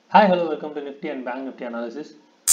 Hi, hello, welcome to Nifty and Bank Nifty analysis.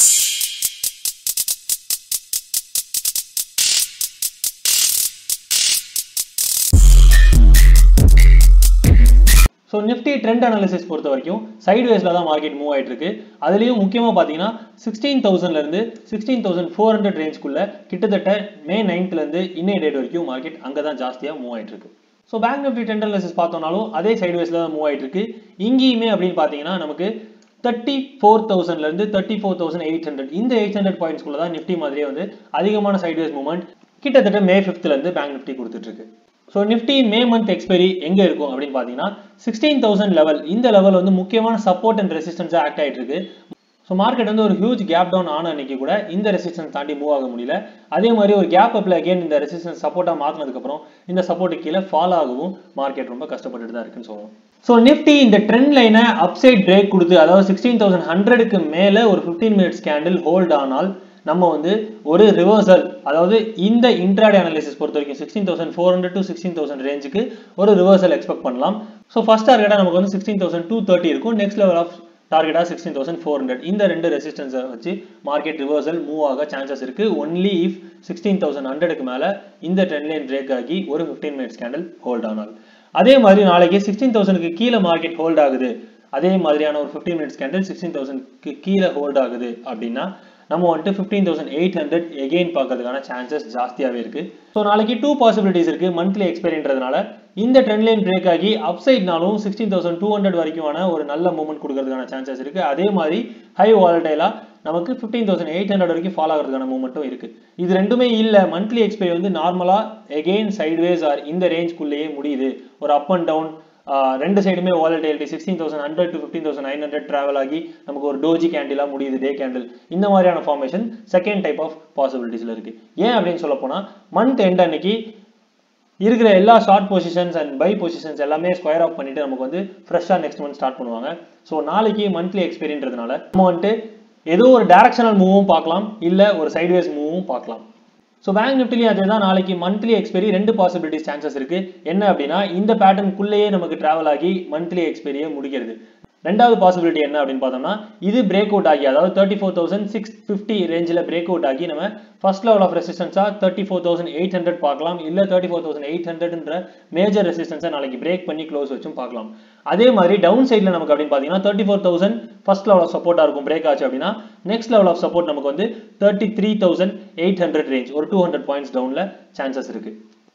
So Nifty trend analysis பொறுத்த வரைக்கும் சைட்வேஸில் தான் market move ஆயிட்டு இருக்கு அதுலேயும் முக்கியமாக பார்த்தீங்கன்னா சிக்ஸ்டீன் தௌசண்ட்லேருந்து சிக்ஸ்டீன் தௌசண்ட் ஃபோர் ஹண்ட்ரட் ரேஞ்ச்குள்ள கிட்டத்தட்ட மே நைன்த்லேருந்து இன்னைய டேட் வரைக்கும் மார்க்கெட் அங்கே தான் ஜாஸ்தியாக மூவ் ஆயிட்டு இருக்கு so bank Nifty trend analysis பார்த்தோம்னாலும் அதே சைட்வேஸில் தான் மூவ் ஆயிட்டு இருக்கு இங்கேயுமே அப்படின்னு பார்த்தீங்கன்னா நமக்கு தேர்ட்டி ஃபோர் தௌசண்ட்லேருந்து thirty four thousand eight hundred இந்த எயிட் ஹண்ட்ரட் பாயிண்ட்ஸ்குள்ள தான் நிஃப்டி மாதிரியே வந்து அதிகமான சைட்வேஸ் மூவ்மெண்ட் கிட்டத்தட்ட மே ஃபிஃப்த்லேருந்து பேங்க் நிஃப்டி கொடுத்துட்டு இருக்கு so Nifty May month expiry எங்கே இருக்கும் அப்படின்னு பார்த்தீங்கன்னா சிக்ஸ்டீன் தௌசண்ட் லெவல் இந்த லெவல் வந்து முக்கியமான சப்போர்ட் அண்ட் ரெசிஸ்டன்ஸாக ஆக்ட் ஆகிட்டு இருக்கு ஸோ மார்க்கெட் வந்து ஒரு ஹியூஜ் கேப் டவுன் ஆன அன்னைக்கு கூட இந்த ரெசிஸ்டன்ஸ் தாண்டி மூவ் ஆக முடியல அதே மாதிரி ஒரு கேப் அப்பில் அகேன் இந்த ரெசிஸ்டன்ஸ் சப்போர்ட்டாக மாற்றினதுக்கப்புறம் இந்த சப்போர்ட்டு கீழே ஃபால் ஆகவும் மார்க்கெட் ரொம்ப கஷ்டப்பட்டுட்டு தான் இருக்குன்னு சொல்லுவோம் ஸோ நிஃப்டி இந்த ட்ரெண்ட் லைனை அப்சைட் பிரேக் கொடுத்து அதாவது சிக்ஸ்டீன் தௌசண்ட் ஹண்ட்ரடுக்கு மேலே ஒரு ஃபிஃப்டீன் மினிட்ஸ் கேண்டில் ஹோல்ட் ஆனால் நம்ம வந்து ஒரு ரிவர்சல் அதாவது இந்த இன்ட்ராடே அனாலிசிஸ் பொறுத்த வரைக்கும் sixteen thousand four hundred to sixteen thousand ரேஞ்சுக்கு ஒரு ரிவர்சல் எக்ஸ்பெக்ட் பண்ணலாம் ஸோ ஃபர்ஸ்ட் டார்கெட்டாக நமக்கு வந்து சிக்ஸ்டீன் தௌசண்ட் டூ தேர்ட்டி இருக்கும் நெக்ஸ்ட் லெவல் ஆஃப் டார்கெட்டாக சிக்ஸ்டீன் தௌசண்ட் ஃபோர் ஹண்ட்ரட் இந்த ரெண்டு ரெசிஸ்டன்ஸை வச்சு மார்க்கெட் ரிவர்சல் மூவ் ஆக சான்சஸ் இருக்கு ஒன்லி இஃப் சிக்ஸ்டீன் தௌசண்ட் ஹண்ட்ரடுக்கு மேலே இந்த ட்ரெண்ட் லைன் பிரேக் ஆகி ஒரு ஃபிஃப்டீன் மினிட்ஸ் கேண்டில் ஹோல்ட் ஆனால் அதே மாதிரி நாளைக்கு சிக்ஸ்டீன் தௌசண்ட்க்கு கீழே மார்க்கெட் ஹோல்ட் ஆகுது அதே மாதிரியான ஒரு ஃபிஃப்டீன் மினிட்ஸ் கேண்டில் சிக்ஸ்டீன் தௌசண்ட்க்கு கீழே ஹோல்ட் ஆகுது அப்படின்னா நம்ம வந்துட்டு fifteen thousand eight hundred again பார்க்கறதுக்கான சான்சஸ் ஜாஸ்தியாகவே இருக்கு ஸோ நாளைக்கு டூ பாசிபிலிட்டிஸ் இருக்கு மந்த்லி எக்ஸ்பெரின்றதுனால இந்த ட்ரெண்ட் லைன் பிரேக் ஆகி அப்சைட்னாலும் சிக்ஸ்டீன் தௌசண்ட் டூ ஹண்ட்ரட் வரைக்குமான ஒரு நல்ல மூவ்மெண்ட் கொடுக்கறதுக்கான சான்சஸ் இருக்கு அதே மாதிரி ஹை வாலட்டைலா நமக்கு ஃபிஃப்டீன் தௌசண்ட் எயிட் ஹண்ட்ரட் வரைக்கும் ஃபாலோ ஆகிறதுக்கான மூவ்மெண்ட்டும் இருக்கு இது ரெண்டுமே இல்லை மந்த்லி எக்ஸ்பைரி வந்து நார்மலா எகெயின் சைட்வேஸ் ஆர் இந்த ரேஞ்ச்குள்ளேயே முடியுது ஒரு அப் அண்ட் டவுன் ரெண்டு சைடுமே volatility sixteen thousand hundred to fifteen thousand nine hundred travel ஆகி நமக்கு ஒரு டோஜி கேண்டிலாக முடியுது டே கேண்டில் இந்த மாதிரியான ஃபார்மேஷன் செகண்ட் டைப் ஆஃப் பாசிபிலிட்டிஸில் இருக்கு ஏன் அப்படின்னு சொல்ல போனால் மந்த் எண்ட் அன்னைக்கு இருக்கிற எல்லா short positions and buy positions எல்லாமே ஸ்கொயர் ஆஃப் பண்ணிட்டு நமக்கு வந்து ஃப்ரெஷ்ஷாக நெக்ஸ்ட் மந்த் ஸ்டார்ட் பண்ணுவாங்க ஸோ நாளைக்கு மந்த்லி எக்ஸ்பீரியன்றதுனால நம்ம வந்துட்டு ஏதோ ஒரு டேரக்ஷனல் மூவும் பார்க்கலாம் இல்லை ஒரு சைட்வேஸ் மூவும் பார்க்கலாம் ஸோ பேங்க் நிஃப்டிலையும் அதே தான் நாளைக்கு மந்த்லி எக்ஸ்பெரி ரெண்டு பாசிபிலிட்டிஸ் சான்சஸ் இருக்கு என்ன அப்படின்னா இந்த பேட்டர்னுக்குள்ளேயே நமக்கு டிராவல் ஆகி மந்த்லி எக்ஸ்பெரியை முடிக்கிறது ரெண்டாவது பாசிபிலிட்டி என்ன அப்படின்னு பார்த்தோம்னா இது பிரேக் அவுட் ஆகி அதாவது thirty four thousand six fifty ரேஞ்சில் பிரேக் அவுட் ஆகி நம்ம ஃபர்ஸ்ட் லெவல் ஆஃப் ரெசிஸ்டன்ஸாக thirty four thousand eight hundred பார்க்கலாம் இல்லை தேர்ட்டி ஃபோர் தௌசண்ட் எயிட் ஹண்ட்ரட்ன்ற மேஜர் ரெசிஸ்டன்ஸை நாளைக்கு பிரேக் பண்ணி க்ளோஸ் வச்சும் பார்க்கலாம் அதே மாதிரி டவுன் சைடில் நமக்கு அப்படின்னு பார்த்தீங்கன்னா thirty four thousand first level of சப்போர்ட்டாக இருக்கும் பிரேக் ஆச்சு அப்படின்னா நெக்ஸ்ட் லெவல் ஆஃப் சப்போர்ட் நமக்கு வந்து thirty three thousand eight hundred range ஒரு டூ ஹண்ட்ரட் பாயிண்ட்ஸ் டவுனில் சான்சஸ் இருக்கு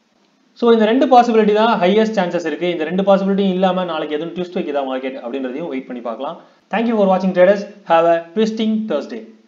ஸோ இந்த ரெண்டு பாசிபிலிட்டி தான் ஹையஸ்ட் சான்சஸ் இருக்கு இந்த ரெண்டு பாசிபிலிட்டியும் இல்லாமல் நாளைக்கு எதுவும் ட்விஸ்ட் வைக்குதா மார்க்கெட் அப்படின்றதையும் வெயிட் பண்ணி பார்க்கலாம் தேங்க்யூ ஃபார் வாட்சிங் traders have a twisting Thursday